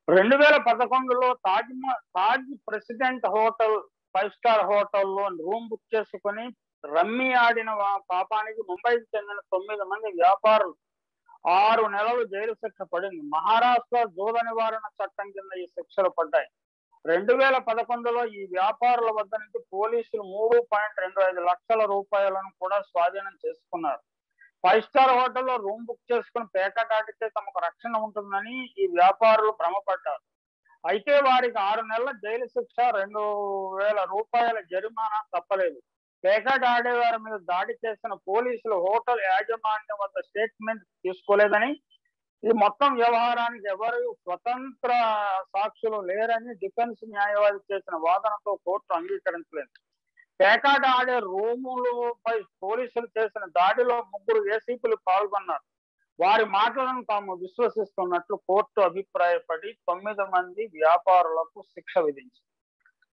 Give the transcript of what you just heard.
రెండు వేల పదకొండులో తాజ్ మ- Taj president hotel five star హోటల్లో రూమ్ బుక్ చేసుకుని రమ్మీ ఆడిన వా- పాపానికి ముంబైకి చెందిన తొమ్మిది మంది వ్యాపారులు ఆరు నెలలు జైలు శిక్ష పడింది మహారాష్ట్ర జూద నివారణ చట్టం కింద ఈ శిక్షలు పడ్డాయి రెండు వేల పదకొండులో ఈ వ్యాపారుల వద్ద నుంచి పోలీసులు మూడు పాయింట్ రెండు ఐదు లక్షల రూపాయలను కూడా స్వాధీనం చేసుకున్నారు ఫైవ్ స్టార్ హోటల్లో రూమ్ బుక్ చేసుకుని పేక దాటితే తమకు రక్షణ ఉంటుందని ఈ వ్యాపారులు భ్రమపడ్డారు అయితే వారికి ఆరు నెలల జైలు శిక్ష రెండు వేల రూపాయల జరిమానా తప్పలేదు పేకాట ఆడేవారి మీద దాడి చేసిన పోలీసులు హోటల్ యాజమాన్యం వద్ద స్టేట్మెంట్ తీసుకోలేదని ఈ మొత్తం వ్యవహారానికి ఎవరు స్వతంత్ర సాక్షులు లేరని డిఫెన్స్ న్యాయవాది చేసిన వాదనతో కోర్టు అంగీకరించలేదు పేకాట ఆడే రూములపై పోలీసులు చేసిన దాడిలో ముగ్గురు ఏసీపీలు పాల్గొన్నారు వారి మాటలను తాము విశ్వసిస్తున్నట్లు కోర్టు అభిప్రాయపడి తొమ్మిది మంది వ్యాపారులకు శిక్ష విధించింది